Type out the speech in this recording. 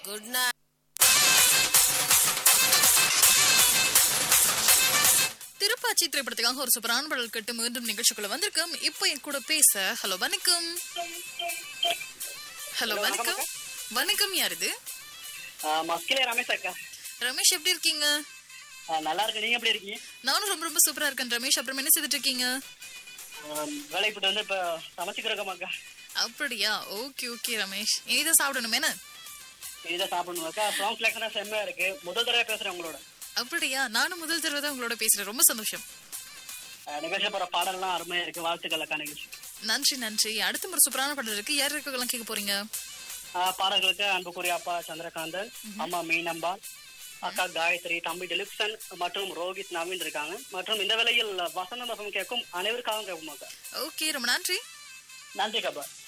good night Thiruppachi திரைப்படத்துக்காக ஒரு சூப்பரான பாடல் கேட்டு மீண்டும் நிகழ்ச்சிக்குள்ள வந்திருக்கோம் இப்போ என் கூட பேச ஹலோ வணக்கம் ஹலோ வணக்கம் வணக்கம் யார் இது மஸ்கிலே ரமேஷ் அக்கா ரமேஷ் எப்படி இருக்கீங்க ஆ, நல்லா இருக்கு நீங்க எப்படி இருக்கீங்க நானும் ரொம்ப ரொம்ப சூப்பரா இருக்கேன் ரமேஷ் அப்புறம் என்ன செய்துட்டு இருக்கீங்க ஆம், வேலைக்கு போயிட்டு வந்து இப்ப சமைச்சுக்கிறோம் அக்கா அப்படியா ஓகே ஓகே ரமேஷ் இனிதான் சாப்பிடணும் என்ன இதை சாப்பிடணும் அக்கா சாங் செலக்ஷன் செம்மையா இருக்கு முதல் தடவை பேசுறேன் உங்களோட அப்படியா நானும் முதல் தடவை தான் உங்களோட பேசுறேன் ரொம்ப சந்தோஷம் ஆ, நிகழ்ச்சி போற பாடல்லாம் அருமையா இருக்கு வாழ்த்துக்கள் அக்கா நிகழ்ச்சி நன்றி நன்றி அடுத்த ஒரு சூப்பரான பாடல் இருக்கு யார் இருக்கலாம் கேட்க போறீங்க ஆ, பாடல்களுக்கு அன்புக்குரிய அப்பா சந்திரகாந்தன் அம்மா மீனம்பா அக்கா காயத்ரி தம்பி டிலிப்சன் மற்றும் ரோஹித் நவீன் இருக்காங்க மற்றும் இந்த வேளையில் வசந்த மசம் கேட்கும் அனைவருக்காகவும் கேட்கும் அக்கா ஓகே ரொம்ப நன்றி நன்றி கபா